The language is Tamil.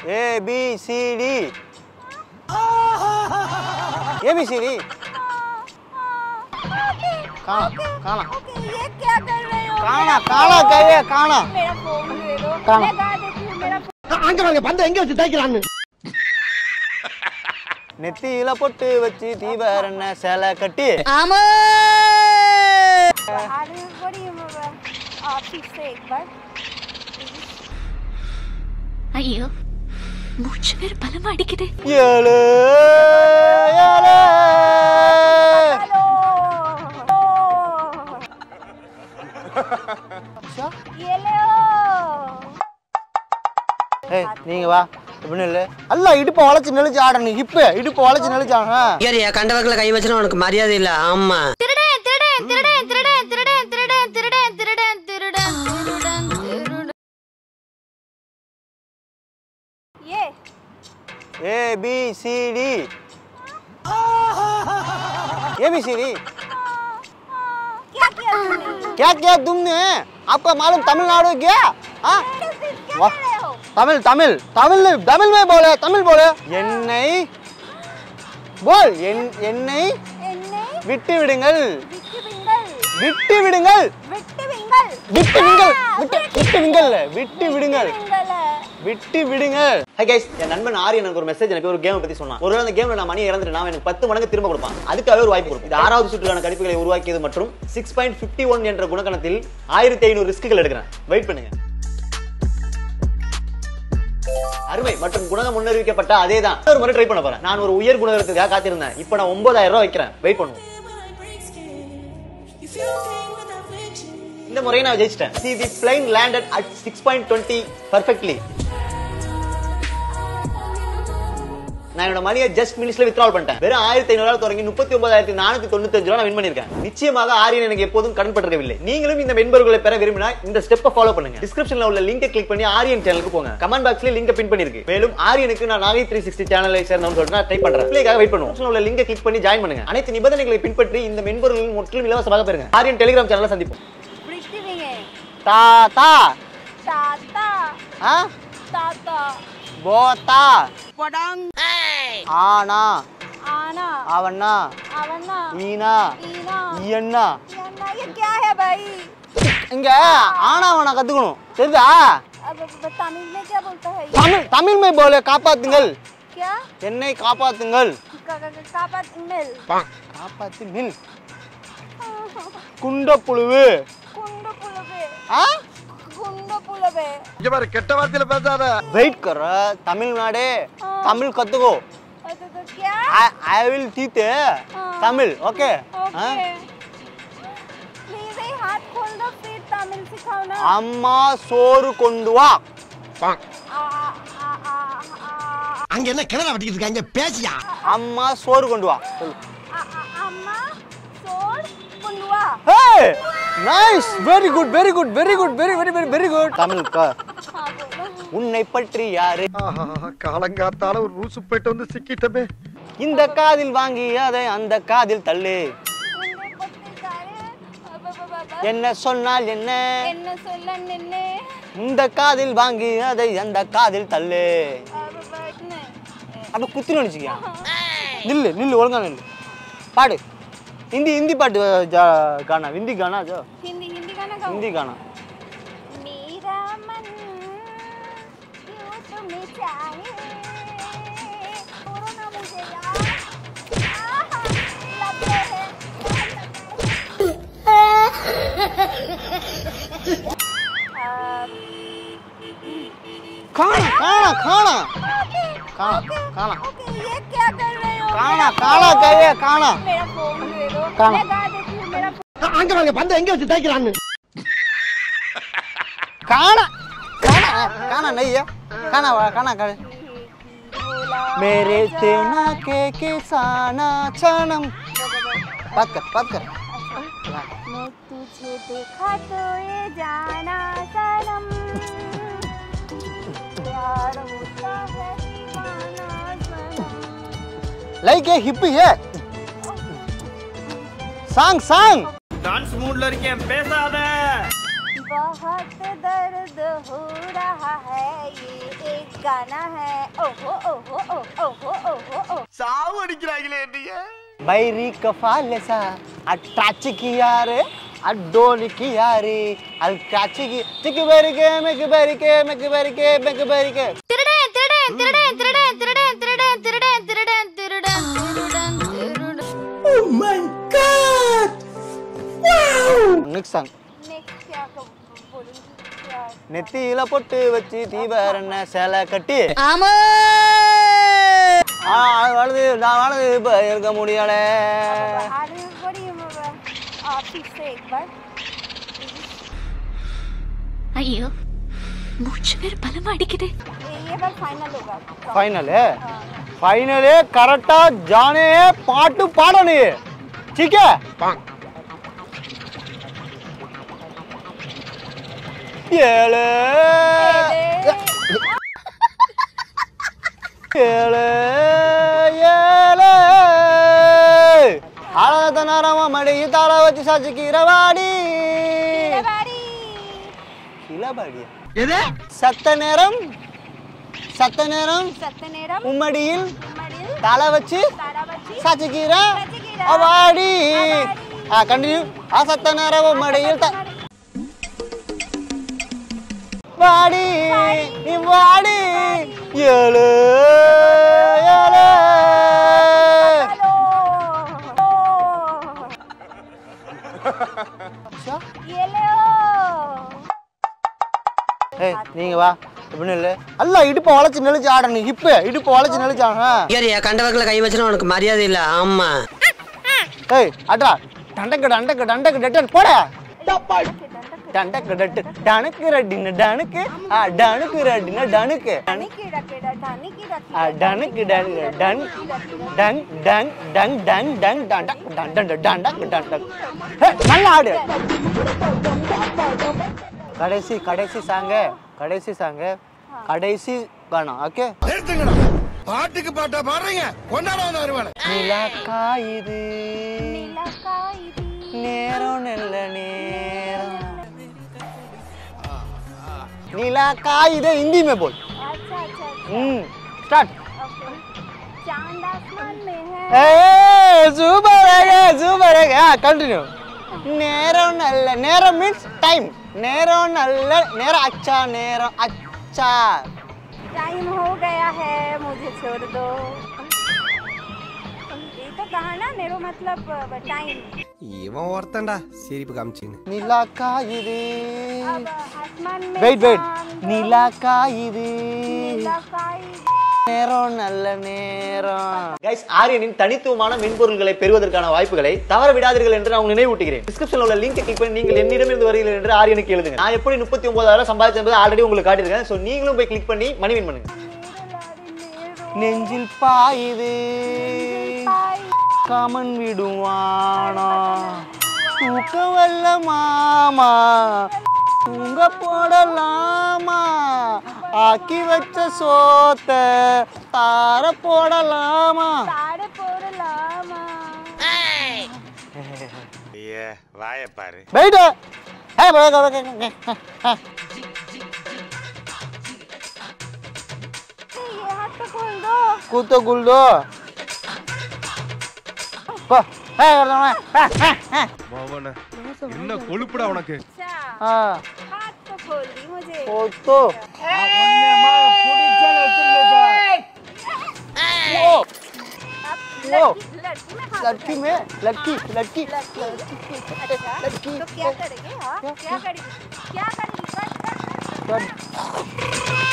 A B C D A B C D काना काना ओके ये क्या कर रहे हो काना काना कहिए काना मेरा फोन दे दो काना। मैं गा देती हूँ मेरा அங்க வாங்க பந்த எங்க வச்சு தேய்க்கிறான்னு நெத்தியில பொட்டு வச்சு தீபாரண சேலை கட்டி अरे what do you remember आप ठीक से एक बार ஐயோ மூச்சு பேர் பலமா அடிக்குது ஏழு ஏழு हेलो ये ले ஏய் நீங்க வா இப்படின்னு இல்லை அல்ல இடுப்பை வளைச்சு நெளிச்சு ஆடணும் ஹிப்பு இடுப்பை வளைச்சு நெளிச்சு ஆடணும் ஏரியா கண்டவர்களை கை வச்சுனா உனக்கு மரியாதை இல்ல ஆமா திருடன் திருடன் திருடன் திருடன் திருடன் திருடன் திருடன் திருடன் திருடன் திருடன் திருடன் ये A B C D A B C D क्या किया तुमने क्या किया तुमने आपका मालूम तमिलनाडु क्या हाँ क्या वाह। कर रहे हो तमिल तमिल तमिल तमिल में बोले तमिल बोले என்னை போல் என் என்னை என்னை விட்டு விடுங்கள் விட்டு விங்கள் விட்டு விடுங்கள் விட்டு விங்கள் விட்டு விடுங்கள் விட்டு விட்டு விடுங்கள் விட்டு விடுங்கள் விங்கள விட்டு விடுங்கள் ஹை கைஸ் என் நண்பன் ஆரி எனக்கு ஒரு மெசேஜ் அனுப்பி ஒரு கேம் பத்தி சொன்னான் ஒருவேளை அந்த கேம்ல நான் மணி இறந்துட்டு நான் எனக்கு பத்து மடங்கு திரும்ப கொடுப்பான் அதுக்காக ஒரு வாய்ப்பு கொடுக்கும் இது ஆறாவது சுற்றுக்கான கணிப்புகளை உருவாக்கியது மற்றும் சிக்ஸ் பாயிண்ட் பிப்டி ஒன் என்ற குணக்கணத்தில் ஆயிரத்தி ஐநூறு ரிஸ்க்குகள் எடுக்கிறேன் வெயிட் பண்ணுங்க அருமை மற்றும் குணகம் முன்னறிவிக்கப்பட்ட அதே தான் ஒரு முறை ட்ரை பண்ண போறேன் நான் ஒரு உயர் குணகத்துக்காக காத்திருந்தேன் இப்போ நான் ஒன்பதாயிரம் ரூபாய் வைக்கிறேன் வெயிட் பண்ணுவோம் இந்த முறையை நான் ஜெயிச்சிட்டேன் see the plane landed at six point twenty perfectly நான் என்னோட மணியை ஜஸ்ட் மினிட்ஸ்ல வித்ட்ரால் பண்ணிட்டேன் வெறும் ஆயிரத்தி ஐநூறு தொடங்கி முப்பத்தி ஒன்பதாயிரத்தி நானூத்தி தொண்ணூத்தஞ்சு ரூபா நான் வின் பண்ணிருக்கேன் நிச்சயமாக ஆரியன் எனக்கு எப்போதும் கடன் பட்டிருக்கவில்லை நீங்களும் இந்த மென்பொருட்களை பெற விரும்பினா இந்த ஸ்டெப்பை ஃபாலோ பண்ணுங்க டிஸ்கிரிப்ஷன்ல உள்ள லிங்கை கிளிக் பண்ணி ஆரியன் சேனலுக்கு போங்க கமெண்ட் பாக்ஸ்ல லிங்கை பின் பண்ணிருக்கு மேலும் ஆரியனுக்கு நான் நாகை த்ரீ சிக்ஸ்டி சேனலை சேர்ந்தவன் சொல்லிட்டு நான் டைப் பண்றேன் பிள்ளைக்காக வெயிட் பண்ணுவோம் Description ல உள்ள லிங்கை கிளிக் பண்ணி ஜாயின் பண்ணுங்க அனைத்து நிபந்தனைகளை பின்பற்றி இந்த மென்பொருளின் முற்றிலும் இலவசமாக பெறுங்க ஆரியன் டெலிகிராம் சேனலை சந்திப்போம் பிடிக்குவீங்க தா தா தாத்தா ஆ தாத்தா போத்தா படாங் ஆனா आना அவனா आवना ஈனா ईना ஈயண்ணா याना ये क्या है भाई இங்க ஆனாவனா கத்துக்கணும் தெரியுதா अब अब तमिल में क्या बोलता है ये தமிழ் தமிழ் மை போல காப்பாத்துங்கள் क्या என்னை காப்பாத்துங்கள் का- का- का- कापात मिल காப்பாத்து மில் குண்டப்புழுவு कुंड पुलबे ஆ कुंड पुलबे இங்க பாரு கெட்ட வார்த்தையில பேசாத வெயிட் கர தமிழ்நாடே தமிழ் கத்துக்கோ तो तो क्या I will teach Tamil okay okay please ये हाथ खोल दो फिर तमिल सिखाओ ना அம்மா சோறு கொண்டு வா आ आ आ आ आ அங்க என்ன கிணறு வட்டிக்கிட்டு இருக்காங்க பேசியா அம்மா சோறு கொண்டு வா சொல்லு आ- आ- अम्मा सोल पुलवा hey nice very good very good very good very very very very good Tamil க हाँ बोलो உன்னை பற்றி யாரு காலங்காத்தால ஒரு ரூசு போயிட்டு வந்து சிக்கிட்டமே இந்த காதில் வாங்கி அதை அந்த காதில் தள்ளு உன்னை பத்திக்காரு அப்ப- அப்ப- அப்ப- என்ன சொன்னால் என்ன என்ன சொல்ல நின்னு இந்த காதில் வாங்கி அதை அந்த காதில் தள்ளு அப்ப- அப்ப என்ன? அப்ப குத்தி நினைச்சுக்கியா நில்லு நில்லு ஒழுங்கா நில்லு பாடு ஹிந்தி ஹிந்தி பாட்டு ஜா- கானா ஹிந்தி கானா ஜோ हिंदी हिंदी गाना गाओ ஹிந்தி கானா मेरा मन क्यों तुम्हें चाहे छोड़ो ना मुझे यार आहा, लगे हैं கானா கானா கானா ओके கானா கானா ओके ये क्या कर रहे हो கானா கானா கையே கானா मेरा फोन दे दो काना। मैं गा देती हूँ मेरा அங்க வாங்க பந்த எங்க வச்சு தேய்க்கிறான்னு கானா கானா கானா नहीं है கானா வா கானா காடு बोला मेरे तेना के किसाना चनम बात कर बात कर मैं तुझे देखा तो ये जाना सनम प्यार होता है दीवाना सनम லைக் ஏ ஹிப்பி है சாங் சாங் बहुत दर्द हो रहा है ये एक गाना है ओहो ओहो ओहो ओहो ओहो சாவு அடிக்கிறாங்களே என்னைய बैरी कफालसा अट्राच किया रे अड्डोनी किया रे अल्ट्राच की चिक बेरिके मेक बेरिके मेक बेरिके मेक बेरिके திருடன் திருடன் திருடன் திருடன் திருடன் திருடன் திருடன் திருடன் திருடன் திருடன் திருடன் நெக்ஸ்ட் சாங் नेक्स्ट क्या कब बोलूंगी क्या நெத்தியில பொட்டு வச்சு தீபாரண சேலை கட்டி ஆமா ஆ, அது வலது நான் வலது இப்ப இருக்க முடியல आगे बड़ी आप से एक बार ஐயோ மூச்சு பேர் பலமா அடிக்குது ये ये बार फाइनल होगा ஃபைனலு ஃபைனலே கரெக்டா ஜானே பாட்டு பாடணும் சீக்கே ஏழு ஏழு ஏழு அழகத்த நேரமா மடி தலை வச்சு சச்சுக்கிறவாடி बारी கிளபாடியா எது சத்த நேரம் சத்த நேரம் सत्यनेरम உம்மடியில் मडिल தலை வச்சு तारावती சாச்சிக்கிறா சாச்சிக்கிறா. அவாடி ஆ கண்டினியூ ஆ சத்த நேரம் உம்மடியில் த- வாடி நீ வாடி ஏழு ஏழு हेलो ये ले ஏய் நீங்க வா இப்படின்னு இல்லை அல்ல இடுப்பை வளைச்சு நெளிச்சு ஆடணும் இப்ப இடுப்பை வளைச்சு நெளிச்சு ஆடணும் ஏரியா கண்டவர்களை கை வச்சுனா உனக்கு மரியாதை இல்ல ஆமா ஏய் அட்ரா டண்டக்கு டண்டக்கு டண்டக்கு டட்டன் போட டண்டக்கு டட்டு டனக்கு ரெட்டின டனுக்கு ஆ டனுக்கு ரெட்டின டனுக்கு டானிக்கு டக்கேடா டானிக்கு ஆ டனுக்கு டன் டன் டன் டன் டன் டன் டன் டன் டன் டன் டன் டன் டன் டன் ஹே நல்லா ஆடு கடைசி கடைசி சாங்க கடைசி சாங்க கடைசி காணும் ஓகே நிறுத்துங்கடா பாட்டுக்கு பாட்டா பாடுறீங்க கொண்டாடாத வருவானே நிலா காயுது नीला இது நேரம் நல்ல நேரம் नीला कायदे हिंदी में बोल अच्छा अच्छा हम्म स्टार्ट ओके चांद आसमान में है ए சூப்பர் சூப்பர் கண்டினியூ நேரம் நல்ல நேரம் மீன்ஸ் டைம் நேரம் நல்ல நேரம் அச்சா நேரம் அச்சா टाइम हो गया है मुझे छोड़ दो ये तो कहा ना मेरो मतलब टाइम இவன் ஒருத்தன்டா சிரிப்பு காமிச்சின்னு நிலா காயுது अब आसमान में வெயிட் வெயிட் चांद, நிலா காயுது नीला काई நேரம் நல்ல நேரம் கைஸ் ஆரியனின் தனித்துவமான மென்பொருள்களை பெறுவதற்கான வாய்ப்புகளை தவற விடாதீர்கள் என்று நான் நினைவூட்டுகிறேன் டிஸ்கிரிப்ஷன்ல உள்ள லிங்க் கிளிக் பண்ணி நீங்கள் என்னிடமிருந்து வருகிறீர்கள் என்று ஆரியனுக்கு எழுதுங்க நான் எப்படி முப்பத்தி ஒன்பதாயிரம் சம்பாதிச்சது ஆல்ரெடி உங்களுக்கு காட்டியிருக்கேன் ஸோ நீங்களும் போய் கிளிக் பண்ணி மணி வின் பண்ணுங்க நெஞ்சில் பாயுது காமன் விடுவானா தூக்கம் வல்ல மாமா தூங்க போடலாமா ஆக்கி வச்ச சோத்த தார போடலாமா तारे पोरलामा ஐயா வாயை பாரு வெயிட் ஏ போ போ, போ, போ, போ. ये हाथ तो खोल दो கூத்த குல்தோ போ ஏ வரலாமா மோகன என்ன கொழுப்புடா உனக்கு अच्छा ஆ हाथ तो खोल दी मुझे கூத்தோ अब ओ। लड़की लड़की में हाथ लड़की में लड़की लड़की लड़की अच्छा लड़की तो क्या करेंगे हाँ क्या करेंगी क्या करेंगी बस, बस, बस। कर